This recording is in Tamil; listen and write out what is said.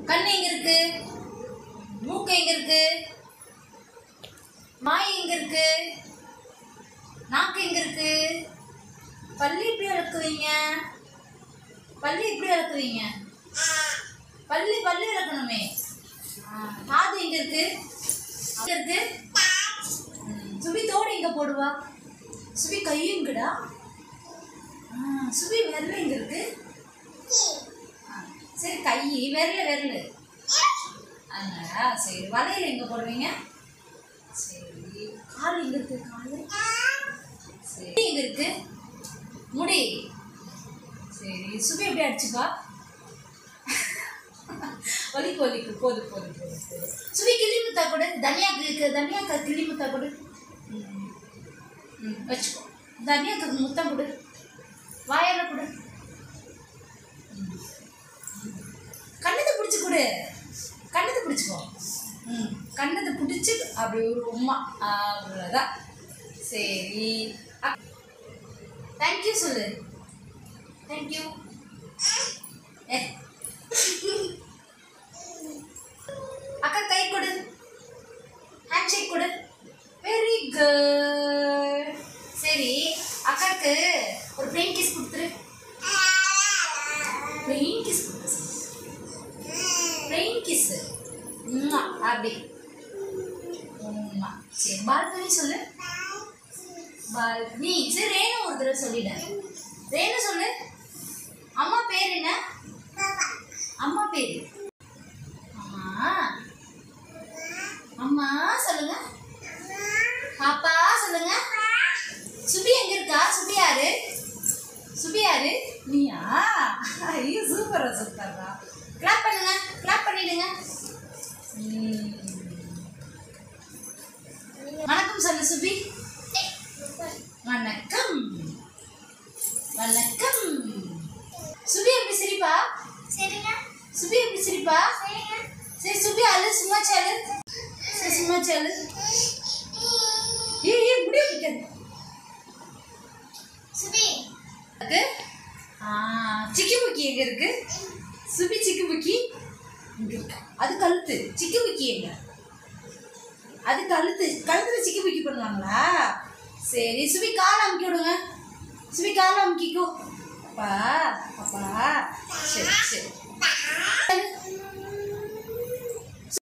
கண்ணு எங்க இருக்கு மூக்கு எங்க இருக்கு மாய் எங்க இருக்கு நாக்கு எங்க இருக்கு பல்லு எப்படி விளக்குவீங்க பல்லு எப்படி விளக்குவீங்க பல்லு பல்லு விளக்கணுமே ஆ, காது எங்க இருக்கு எங்க இருக்கு ம், சுபி தோடு எங்க போடுவா சுபி கையும் எங்கடா ஆ, சுபி விரல் எங்க இருக்கு ஆ, சரி கை விரல விரல் அதனால சரி வளையல் எங்க போடுவீங்க சரி கால் எங்க இருக்கு கால் சரி எங்க இருக்கு முடி சரி சுபி எப்படி அடிச்சுப்பா ஒலிக்கு ஒலிக்கு போது போது போது போது சுபி கிளி முத்தா கொடு தனியாக்கு இருக்கு தனியாக்கா கிளி முத்தா கொடு ம். ம் வச்சுக்கோ தனியாக்கு முத்தம் கொடு வாயால கொடு ம். கண்ணத்தை பிடிச்சி கொடு கண்ணத்தை பிடிச்சிக்கோ ம் கண்ணத்தை பிடிச்சி அப்படி ஒரு உமா அவ்வளோதான் சரி தேங்க்யூ சொல்லு தேங்க்யூ ஏ அக்கா கை கொடு ஹேண்ட் ஷேக் கொடு வெரி குட் சரி அக்காக்கு ஒரு பிளெயின் கிஸ் கொடுத்துரு பிளெயின் கிஸ் கொடுத்து பிளெயின் கிஸ் அப்படி உம்மா. சரி பால்கனி சொல்லு பால்கனி சரி ரேணு ஒரு தடவை சொல்லிட ரேணு சொல்லு அம்மா பேர் என்ன அம்மா பேர் அம்மா அம்மா சொல்லுங்க பாப்பா சொல்லுங்க சுபி எங்க இருக்கா சுபி யாரு சுபி யாரு நீயா ஐயோ சூப்பரா சூப்பரா கிளாப் பண்ணுங்க கிளாப் பண்ணிடுங்க ம். வணக்கம் சொல்லு சுபி வணக்கம் வணக்கம் சுபி எப்படி சிரிப்பா சரிங்க சுபி எப்படி சிரிப்பா சரிங்க சரி சுபி அழு சும்மா சாலு சரி சும்மா சாலு ஏய் ஏய் முடி வைக்காது சுபி அது ஆ சிக்கி புக்கி எங்க இருக்கு சுபி சிக்கி புக்கி இங்க இருக்கு அது கழுத்து சிக்கி புக்கி எங்க அது கழுத்து கழுத்துல சிக்கி புக்கி பண்ணுவாங்களா சரி சுபி கால் அமுக்கி விடுங்க சுபி கால் அமுக்கிக்கோ அப்பா அப்பா சரி சரி